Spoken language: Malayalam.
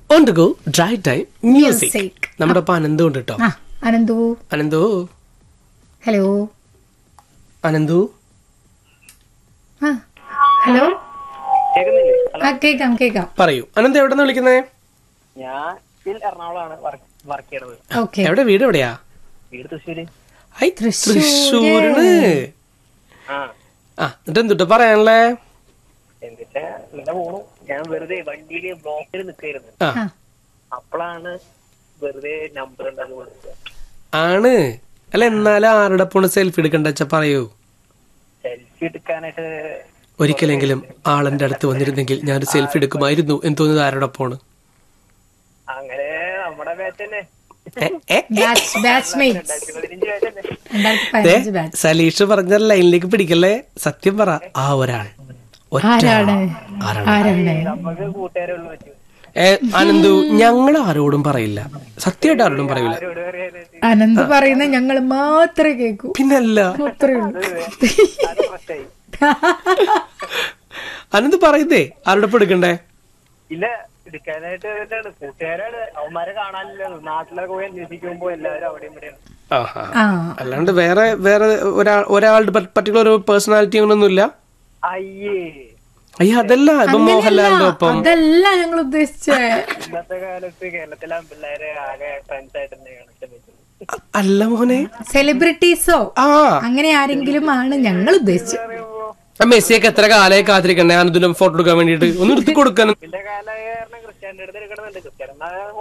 On to go dry time music Music. നമ്മുടെ ഒപ്പം അനന്തു ഉണ്ട് കേട്ടോ ആ അനന്തു അനന്തു ഹലോ അനന്തു ആ ഹലോ കേൾക്കുന്നില്ലേ ആ കേക്കാം കേക്കാം പറയൂ അനന്ത് എവിടെ നിന്ന് വിളിക്കുന്നേ ഞാൻ ഇതിൽ എറണാകുളമാണ് വർക്ക് ചെയ്യണത് ഓക്കെ എവിടെ വീട് എവിടെയാ വീട് തൃശ്ശൂര് ഐ തൃശ്ശൂര്. തൃശ്ശൂരിന് ആ ആ എന്നിട്ട് എന്തുട്ടാ പറയാനല്ലേ എന്നിട്ട് ഇങ്ങനെ പോണു ഞാൻ വെറുതെ വണ്ടിയില് ബ്ലോക്കിൽ നിൽക്കായിരുന്നു ആ ആ അപ്പോഴാണ് വെറുതെ നമ്പർ ഉണ്ടെന്ന് കൊടുത്തത് ആണ് അല്ല എന്നാലും ആരുടെ പോണ് സെൽഫി എടുക്കണ്ട വെച്ചാ പറയൂ സെൽഫി എടുക്കാനായിട്ട് ഒരിക്കലെങ്കിലും ആളെന്റെ അടുത്ത് വന്നിരുന്നെങ്കിൽ ഞാൻ സെൽഫി എടുക്കുമായിരുന്നു എന്ന് തോന്നുന്നത് ആരുടെ പോണ് അങ്ങനെ നമ്മുടെ ബാച്ച് തന്നെ ഏ, ഏ, ബാച്ച് ബാച്ച് മേറ്റ്സ് രണ്ടായിരത്തി പതിനഞ്ച് ബാച്ച് തന്നെ രണ്ടായിരത്തി ദേ, പതിനഞ്ച് ബാച്ച് സലീഷ് പറഞ്ഞ ലൈനിലേക്ക് പിടിക്കല്ലേ സത്യം പറ ആ ഒരാൾ ഒറ്റ ആരാണ് ആൾ. ആരാണ് ആരാണ് നമുക്ക് കൂട്ടുകാരെ ഉള്ളു പറ്റൂ ഏ, അനന്തു ഞങ്ങൾ ആരോടും പറയില്ല സത്യമായിട്ട് ആരോടും പറയില്ല ആരോട് പറയാനായിട്ട് അനന്ത് പറയുന്ന ഞങ്ങൾ മാത്രമേ കേൾക്കൂ പിന്നല്ല അത്രേ ഉള്ളൂ അത് പ്രശ്നമായി അനന്ത് പറയുന്നേ ആരോടെ ഇപ്പൊ എടുക്കണ്ടേ ഇല്ല എടുക്കാനായിട്ട് തന്നെയാണ് കൂട്ടുകാരാണ് അവന്മാരെ കാണാനില്ല നാട്ടിലൊക്കെ പോയി അന്വേഷിക്കുമ്പോ എല്ലാവരും അവിടെയും ഇവിടെയാണ് ആഹാ. ആ അല്ലാണ്ട് വേറെ വേറെ ഒരാൾ ഒരാളുടെ പർട്ടിക്കുലർ ഒരു പേഴ്സണാലിറ്റി അങ്ങനൊന്നുമില്ല അയ്യേ അയ്യ അതല്ല ഇപ്പൊ മോഹൻലാലിന്റെ ഒപ്പം അതല്ല ഞങ്ങൾ ഉദ്ദേശിച്ചേ ഇന്നത്തെ കാലത്ത് കേരളത്തിലെ പിള്ളേരെ ആകെ ഫ്രണ്ട്സ് ആയിട്ട് തന്നെ കണക്ഷൻ വെച്ചത് അ- അല്ല മോനെ സെലിബ്രിറ്റീസോ ആ അങ്ങനെ ആരെങ്കിലും ആണ് ഞങ്ങൾ ഉദ്ദേശിച്ചത് ആ മെസ്സിയൊക്കെ എത്ര കാലമായി കാത്തിരിക്കണ്ടേ അനന്തിനും ഫോട്ടോ എടുക്കാൻ വേണ്ടിട്ട് ഒന്ന് എടുത്ത് കൊടുക്കാൻ ഇതിന്റെ കാലമായ കാരണം ക്രിസ്ത്യാനിന്റെ അടുത്ത് എടുക്കണമെന്നുണ്ട് ക്രിസ്ത്യാൻ എന്നാ